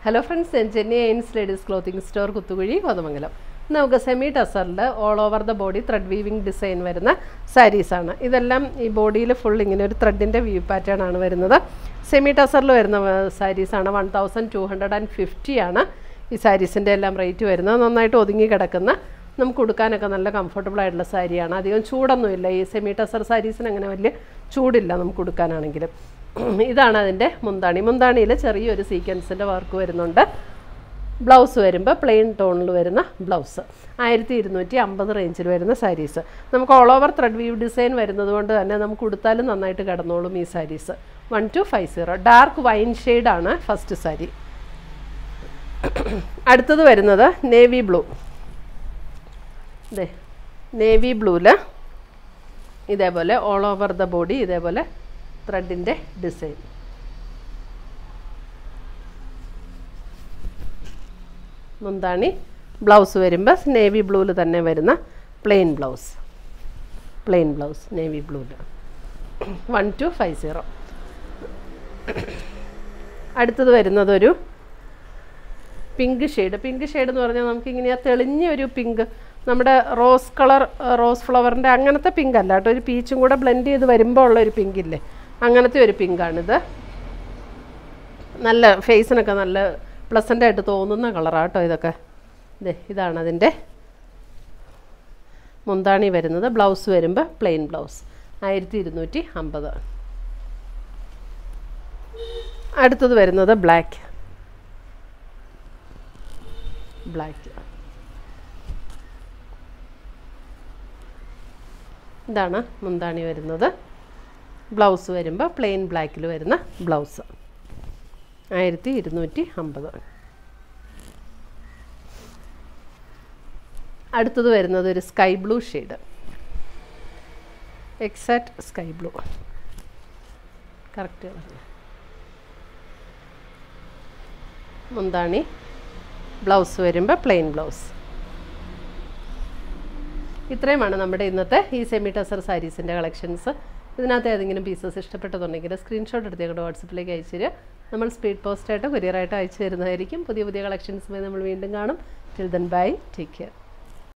hello friends ഞാൻ Jenny Ains ladies clothing store Kuthukuzhy Kothamangalam ഇന്ന് നമുക്ക് സെമി ടസറിൽ all over the body thread weaving design വരുന്ന സാരീസാണ് ഇതെല്ലാം ഈ ബോഡിയിൽ ഫുൾ ഇങ്ങനെ ഒരു ത്രെഡിൻ്റെ വ്യൂ പാറ്റേൺ ആണ് വരുന്നത് സെമി ടസറിൽ വരുന്ന സാരീസാണ് one thousand two hundred and fifty ആണ് ഈ സാരീസിൻ്റെ എല്ലാം റേറ്റ് വരുന്നത് നന്നായിട്ട് ഒതുങ്ങി കിടക്കുന്ന നമുക്ക് ഉടുക്കാനൊക്കെ നല്ല കംഫർട്ടബിൾ ആയിട്ടുള്ള സാരിയാണ് അധികം ചൂടൊന്നുമില്ല ഈ സെമി ടസർ സാരീസിന് അങ്ങനെ വലിയ ചൂടില്ല നമുക്ക് ഉടുക്കാനാണെങ്കിലും ഇതാണ് അതിൻ്റെ മുന്താണി മുന്താണിയിൽ ചെറിയൊരു സീക്വൻസിൻ്റെ വർക്ക് വരുന്നുണ്ട് ബ്ലൗസ് വരുമ്പോൾ പ്ലെയിൻ ടോണിൽ വരുന്ന ബ്ലൗസ് ആയിരത്തി ഇരുന്നൂറ്റി അമ്പത് റേഞ്ചിൽ വരുന്ന സാരീസ് നമുക്ക് all over thread weave design വരുന്നത് കൊണ്ട് തന്നെ നമുക്ക് ഉടുത്താലും നന്നായിട്ട് കിടന്നോളും ഈ saris one two five zero dark wine ഷെയ്ഡാണ് ഫസ്റ്റ് സാരി അടുത്തത് വരുന്നത് നേവി ബ്ലൂ ഇതേ നേവി ബ്ലൂവിൽ ഇതേപോലെ ഓൾ ഓവർ ദ ബോഡി ഇതേപോലെ ത്രെഡിൻ്റെ ഡിസൈൻ മുന്താണി ബ്ലൗസ് വരുമ്പോൾ നേവി ബ്ലൂവിൽ തന്നെ വരുന്ന plain blouse plain blouse navy ബ്ലൂവിൽ വൺ ടു ഫൈവ് സീറോ അടുത്തത് വരുന്നതൊരു പിങ്ക് ഷെയ്ഡ് പിങ്ക് ഷെയ്ഡ് എന്ന് പറഞ്ഞാൽ നമുക്കിങ്ങനെ ആ തെളിഞ്ഞ ഒരു പിങ്ക് നമ്മുടെ റോസ് കളർ റോസ് ഫ്ലവറിൻ്റെ അങ്ങനത്തെ പിങ്ക് അല്ല കേട്ടോ ഒരു പീച്ചും കൂടെ ബ്ലെൻഡ് ചെയ്ത് വരുമ്പോൾ ഉള്ള ഒരു പിങ്ക് ഇല്ലേ അങ്ങനത്തെ ഒരു പിങ്കാണിത് നല്ല ഫേസിനൊക്കെ നല്ല പ്ലസൻ്റ് ആയിട്ട് തോന്നുന്ന കളറാണ് കേട്ടോ ഇതൊക്കെ ഇതേ ഇതാണ് അതിൻ്റെ മുന്താണി വരുന്നത് ബ്ലൗസ് വരുമ്പോൾ പ്ലെയിൻ ബ്ലൗസ് ആയിരത്തി ഇരുന്നൂറ്റി അമ്പത് അടുത്തത് വരുന്നത് ബ്ലാക്ക് ബ്ലാക്ക് ഇതാണ് മുന്താണി വരുന്നത് ബ്ലൗസ് വരുമ്പോൾ പ്ലെയിൻ ബ്ലാക്കിൽ വരുന്ന ബ്ലൗസ് ആയിരത്തി ഇരുന്നൂറ്റി അമ്പത് അടുത്തത് വരുന്നത് ഒരു sky blue shade exact sky blue correct മുന്താണി ബ്ലൗസ് വരുമ്പോൾ പ്ലെയിൻ ബ്ലൗസ് ഇത്രയുമാണ് നമ്മുടെ ഇന്നത്തെ ഈ സെമി ടസർ സാരീസിൻ്റെ കളക്ഷൻസ് ഇതിനകത്ത് ഏതെങ്കിലും പീസസ് ഇഷ്ടപ്പെട്ടതുണ്ടെങ്കിൽ സ്ക്രീൻഷോട്ട് എടുത്ത് ഞങ്ങളുടെ വാട്സപ്പിലേക്ക് അയച്ചു തരിക നമ്മൾ സ്പീഡ് പോസ്റ്റായിട്ട് കൊറിയറായിട്ട് അയച്ചു തരുന്നതായിരിക്കും പുതിയ പുതിയ കളക്ഷൻസുമായി നമ്മൾ വീണ്ടും കാണും till then bye take care